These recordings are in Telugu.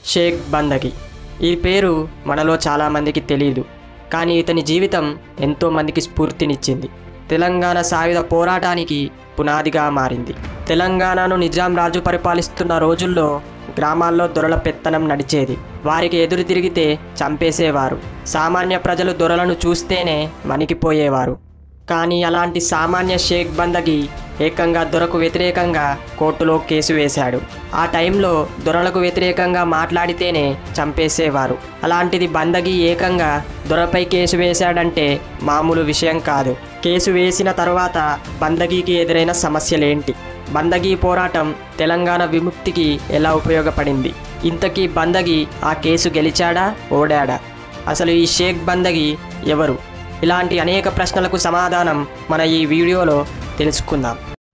షేక్ బందగి ఈ పేరు మనలో చాలామందికి తెలియదు కానీ ఇతని జీవితం ఎంతోమందికి స్ఫూర్తినిచ్చింది తెలంగాణ సాయుధ పోరాటానికి పునాదిగా మారింది తెలంగాణను నిజాం రాజు పరిపాలిస్తున్న రోజుల్లో గ్రామాల్లో దొరల పెత్తనం నడిచేది వారికి ఎదురు తిరిగితే చంపేసేవారు సామాన్య ప్రజలు దొరలను చూస్తేనే వణికిపోయేవారు కానీ అలాంటి సామాన్య షేక్ బందగి ఏకంగా దొరకు వ్యతిరేకంగా కోర్టులో కేసు వేశాడు ఆ టైంలో దొరలకు వ్యతిరేకంగా మాట్లాడితేనే చంపేసేవారు అలాంటిది బందగి ఏకంగా దొరపై కేసు వేశాడంటే మామూలు విషయం కాదు కేసు వేసిన తర్వాత బందగీకి ఎదురైన సమస్యలేంటి బందగీ పోరాటం తెలంగాణ విముక్తికి ఎలా ఉపయోగపడింది ఇంతకీ బందగి ఆ కేసు గెలిచాడా ఓడాడా అసలు ఈ షేక్ బందగి ఎవరు ఇలాంటి అనేక ప్రశ్నలకు సమాధానం మన ఈ వీడియోలో తెలుసుకుందాం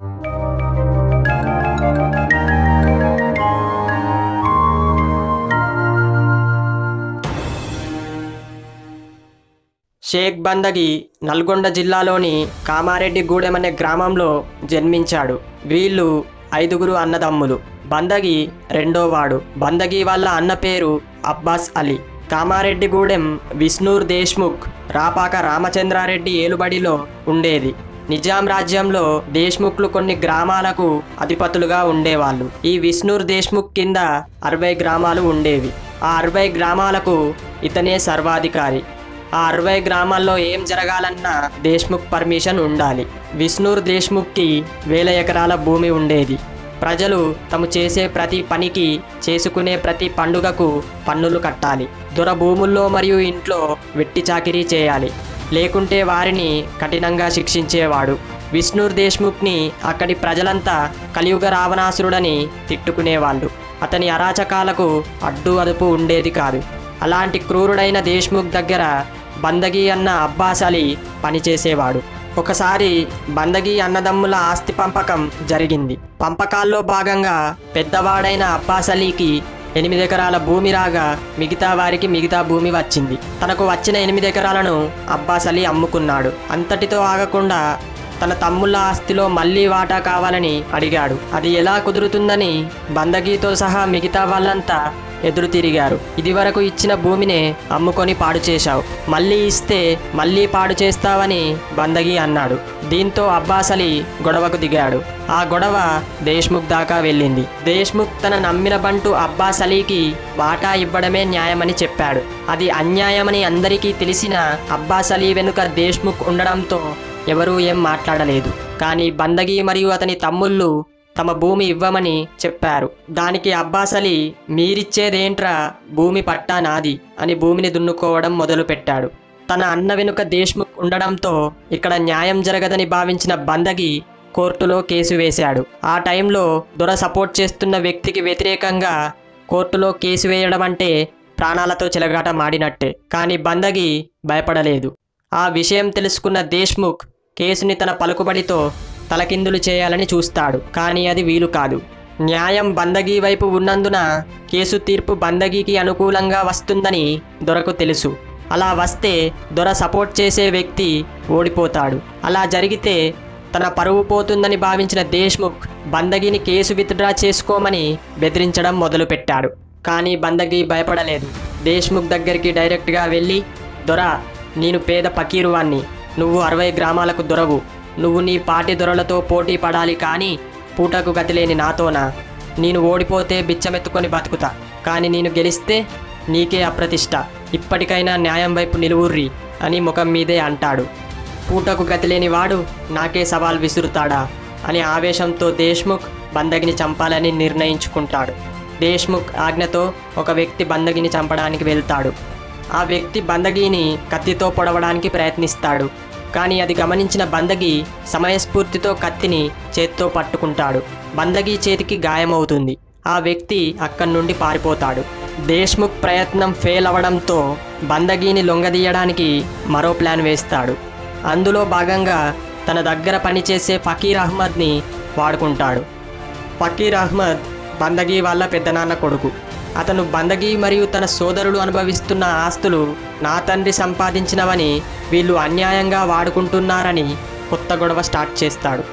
షేక్ బందగి నల్గొండ జిల్లాలోని కామారెడ్డిగూడెం అనే గ్రామంలో జన్మించాడు వీళ్ళు ఐదుగురు అన్నదమ్ములు బందగి రెండోవాడు బందగి వాళ్ళ అన్న పేరు అబ్బాస్ అలీ కామారెడ్డిగూడెం విష్ణూర్ దేశ్ముఖ్ రాపాక రామచంద్రారెడ్డి ఏలుబడిలో ఉండేది నిజాం రాజ్యంలో దేశ్ముఖ్లు కొన్ని గ్రామాలకు అధిపతులుగా ఉండేవాళ్ళు ఈ విష్ణూర్ దేశ్ముఖ్ కింద అరవై గ్రామాలు ఉండేవి ఆ అరవై గ్రామాలకు ఇతనే సర్వాధికారి ఆ అరవై గ్రామాల్లో ఏం జరగాలన్నా దేశ్ముఖ్ పర్మిషన్ ఉండాలి విష్ణూర్ దేశ్ముఖ్కి వేల ఎకరాల భూమి ఉండేది ప్రజలు తాము చేసే ప్రతి పనికి చేసుకునే ప్రతి పండుగకు పన్నులు కట్టాలి దొర భూముల్లో మరియు ఇంట్లో వెట్టి చాకిరీ చేయాలి లేకుంటే వారిని కఠినంగా శిక్షించేవాడు విష్ణూర్ దేశ్ముఖ్ని అక్కడి ప్రజలంతా కలియుగ రావణాసురుడని తిట్టుకునేవాళ్ళు అతని అరాచకాలకు అడ్డు అదుపు ఉండేది కాదు అలాంటి క్రూరుడైన దేశ్ముఖ్ దగ్గర బందగి అన్న అబ్బాస్ అలీ పనిచేసేవాడు ఒకసారి బందగి అన్నదమ్ముల ఆస్తి పంపకం జరిగింది పంపకాల్లో భాగంగా పెద్దవాడైన అబ్బాస్ అలీకి ఎనిమిది ఎకరాల భూమి రాగా మిగతా వారికి మిగతా భూమి వచ్చింది తనకు వచ్చిన ఎనిమిది ఎకరాలను అబ్బాస్ అలీ అమ్ముకున్నాడు అంతటితో ఆగకుండా తన తమ్ముళ్ళ ఆస్తిలో మళ్ళీ వాటా కావాలని అడిగాడు అది ఎలా కుదురుతుందని బందగీతో సహా మిగతా వాళ్ళంతా ఎదురు తిరిగారు ఇదివరకు ఇచ్చిన భూమినే అమ్ముకొని పాడు చేశావు మళ్ళీ ఇస్తే మళ్ళీ పాడు చేస్తావని బందగి అన్నాడు దీంతో అబ్బాస్ అలీ గొడవకు దిగాడు ఆ గొడవ దేశ్ముఖ్ దాకా వెళ్ళింది దేశ్ముఖ్ తన నమ్మిన బంటు అబ్బాస్ అలీకి వాటా ఇవ్వడమే న్యాయమని చెప్పాడు అది అన్యాయమని అందరికీ తెలిసిన అబ్బాస్ అలీ వెనుక దేశ్ముఖ్ ఉండడంతో ఎవరూ ఏం మాట్లాడలేదు కానీ బందగి మరియు అతని తమ్ముళ్ళు తమ భూమి ఇవ్వమని చెప్పారు దానికి అబ్బాస్ అలీ మీరిచ్చేదేంట్రా భూమి పట్టా నాది అని భూమిని దున్నుకోవడం మొదలుపెట్టాడు తన అన్న వెనుక దేశ్ముఖ్ ఉండడంతో ఇక్కడ న్యాయం జరగదని భావించిన బందగి కోర్టులో కేసు వేశాడు ఆ టైంలో దొర సపోర్ట్ చేస్తున్న వ్యక్తికి వ్యతిరేకంగా కోర్టులో కేసు వేయడం అంటే ప్రాణాలతో చెలగాట మాడినట్టే కానీ బందగి భయపడలేదు ఆ విషయం తెలుసుకున్న దేశ్ముఖ్ కేసుని తన పలుకుబడితో తలకిందులు చేయాలని చూస్తాడు కానీ అది వీలు కాదు న్యాయం బందగీ వైపు ఉన్నందున కేసు తీర్పు బందగీకి అనుకూలంగా వస్తుందని దొరకు తెలుసు అలా వస్తే దొర సపోర్ట్ చేసే వ్యక్తి ఓడిపోతాడు అలా జరిగితే తన పరువు పోతుందని భావించిన దేశ్ముఖ్ బందగిని కేసు విత్డ్రా చేసుకోమని బెదిరించడం మొదలుపెట్టాడు కానీ బందగి భయపడలేదు దేశ్ముఖ్ దగ్గరికి డైరెక్ట్గా వెళ్ళి దొర నేను పేద పకీరువాన్ని నువ్వు అరవై గ్రామాలకు దొరవు నువ్వు నీ పాటి దొరలతో పోటీ పడాలి కానీ పూటకు గతిలేని నాతోనా నేను ఓడిపోతే బిచ్చమెత్తుకొని బతుకుతా కానీ నేను గెలిస్తే నీకే అప్రతిష్ట ఇప్పటికైనా న్యాయం వైపు నిలువుర్రి అని ముఖం మీదే అంటాడు పూటకు గతిలేని వాడు నాకే సవాల్ విసురుతాడా అని ఆవేశంతో దేశ్ముఖ్ బందగిని చంపాలని నిర్ణయించుకుంటాడు దేశ్ముఖ్ ఆజ్ఞతో ఒక వ్యక్తి బందగిని చంపడానికి వెళ్తాడు ఆ వ్యక్తి బందగీని కత్తితో పొడవడానికి ప్రయత్నిస్తాడు కానీ అది గమనించిన బందగి సమయస్ఫూర్తితో కత్తిని చేత్తో పట్టుకుంటాడు బందగి చేతికి గాయమవుతుంది ఆ వ్యక్తి అక్కడి నుండి పారిపోతాడు దేశ్ముఖ్ ప్రయత్నం ఫెయిల్ అవడంతో బందగీని లొంగదీయడానికి మరో ప్లాన్ వేస్తాడు అందులో భాగంగా తన దగ్గర పనిచేసే ఫకీర్ అహ్మద్ని వాడుకుంటాడు ఫకీర్ అహ్మద్ బందగీ వాళ్ళ పెద్దనాన్న కొడుకు అతను బందగి మరియు తన సోదరులు అనుభవిస్తున్న ఆస్తులు నా తండ్రి సంపాదించినవని వీళ్ళు అన్యాయంగా వాడుకుంటున్నారని కొత్త గొడవ స్టార్ట్ చేస్తాడు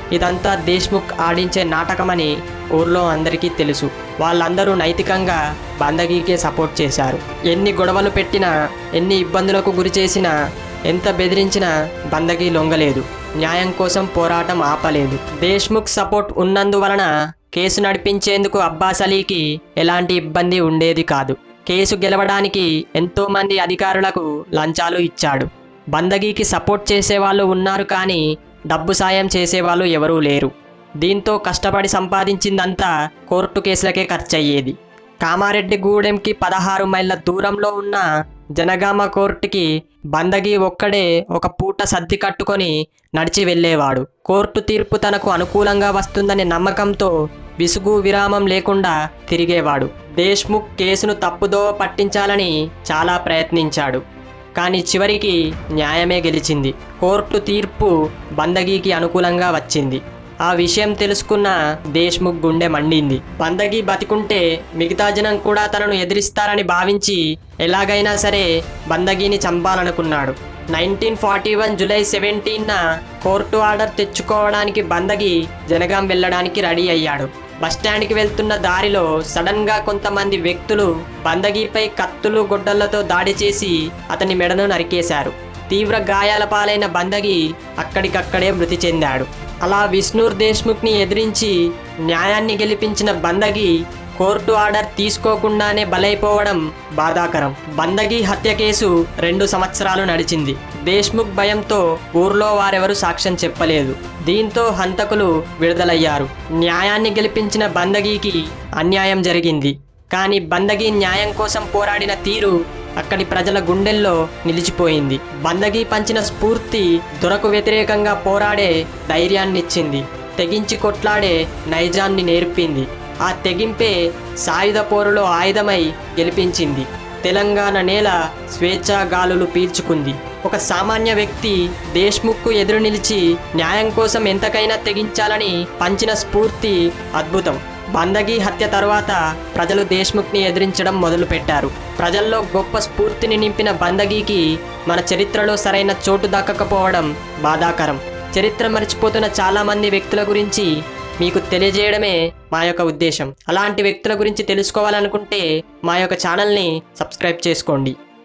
ఇదంతా దేశ్ముఖ్ ఆడించే నాటకమని ఊర్లో అందరికీ తెలుసు వాళ్ళందరూ నైతికంగా బందగీకే సపోర్ట్ చేశారు ఎన్ని గొడవలు పెట్టినా ఎన్ని ఇబ్బందులకు గురి చేసినా ఎంత బెదిరించినా బందగీ లొంగలేదు న్యాయం కోసం పోరాటం ఆపలేదు దేశ్ముఖ్ సపోర్ట్ ఉన్నందువలన కేసు నడిపించేందుకు అబ్బాస్ అలీకి ఎలాంటి ఇబ్బంది ఉండేది కాదు కేసు గెలవడానికి ఎంతో మంది అధికారులకు లంచాలు ఇచ్చాడు బందగీకి సపోర్ట్ చేసేవాళ్ళు ఉన్నారు కానీ డబ్బు సాయం చేసేవాళ్ళు ఎవరూ లేరు దీంతో కష్టపడి సంపాదించిందంతా కోర్టు కేసులకే ఖర్చయ్యేది కామారెడ్డి గూడెంకి పదహారు మైళ్ళ దూరంలో ఉన్న జనగామ కోర్టుకి బందగి ఒక్కడే ఒక పూట సర్ది కట్టుకొని నడిచి వెళ్ళేవాడు కోర్టు తీర్పు తనకు అనుకూలంగా వస్తుందనే నమ్మకంతో విసుగు విరామం లేకుండా తిరిగేవాడు దేశ్ముఖ్ కేసును తప్పుదో పట్టించాలని చాలా ప్రయత్నించాడు కానీ చివరికి న్యాయమే గెలిచింది కోర్టు తీర్పు బందగీకి అనుకూలంగా వచ్చింది ఆ విషయం తెలుసుకున్న దేశ్ముఖ్ గుండె మండింది బందగి బతికుంటే మిగతా జనం కూడా తనను ఎదిరిస్తారని భావించి ఎలాగైనా సరే బందగీని చంపాలనుకున్నాడు నైన్టీన్ ఫార్టీ వన్ జూలై సెవెంటీన్న కోర్టు ఆర్డర్ తెచ్చుకోవడానికి బందగి జనగాం వెళ్ళడానికి రెడీ అయ్యాడు బస్టాండ్కి వెళ్తున్న దారిలో సడన్ గా కొంతమంది వ్యక్తులు బందగీపై కత్తులు గొడ్డళ్లతో దాడి చేసి అతని మెడను నరికేశారు తీవ్ర గాయాల పాలైన బందగి అక్కడికక్కడే మృతి చెందాడు అలా విష్ణూర్ దేశ్ముఖ్ని ఎదిరించి న్యాయాన్ని గెలిపించిన బందగి కోర్టు ఆర్డర్ తీసుకోకుండానే బలైపోవడం బాధాకరం బందగి హత్య కేసు రెండు సంవత్సరాలు నడిచింది దేశ్ముఖ్ భయంతో ఊర్లో వారెవరు సాక్ష్యం చెప్పలేదు దీంతో హంతకులు విడుదలయ్యారు న్యాయాన్ని గెలిపించిన బందగీకి అన్యాయం జరిగింది కానీ బందగి న్యాయం కోసం పోరాడిన తీరు అక్కడి ప్రజల గుండెల్లో నిలిచిపోయింది బందగి పంచిన స్ఫూర్తి దొరకు వ్యతిరేకంగా పోరాడే ధైర్యాన్నిచ్చింది తెగించి కొట్లాడే నైజాన్ని నేర్పింది ఆ తెగింపే సాయుధ పోరులో ఆయుధమై గెలిపించింది తెలంగాణ నేల స్వేచ్ఛా గాలులు పీల్చుకుంది ఒక సామాన్య వ్యక్తి దేశ్ముఖ్కు ఎదురు నిలిచి న్యాయం కోసం ఎంతకైనా తెగించాలని పంచిన స్ఫూర్తి అద్భుతం బందగి హత్య తర్వాత ప్రజలు దేశ్ముఖ్ని ఎదిరించడం మొదలుపెట్టారు ప్రజల్లో గొప్ప స్ఫూర్తిని నింపిన బందగీకి మన చరిత్రలో సరైన చోటు దక్కకపోవడం బాధాకరం చరిత్ర మర్చిపోతున్న చాలామంది వ్యక్తుల గురించి మీకు తెలియజేయడమే మా యొక్క ఉద్దేశం అలాంటి వ్యక్తుల గురించి తెలుసుకోవాలనుకుంటే మా యొక్క ఛానల్ని సబ్స్క్రైబ్ చేసుకోండి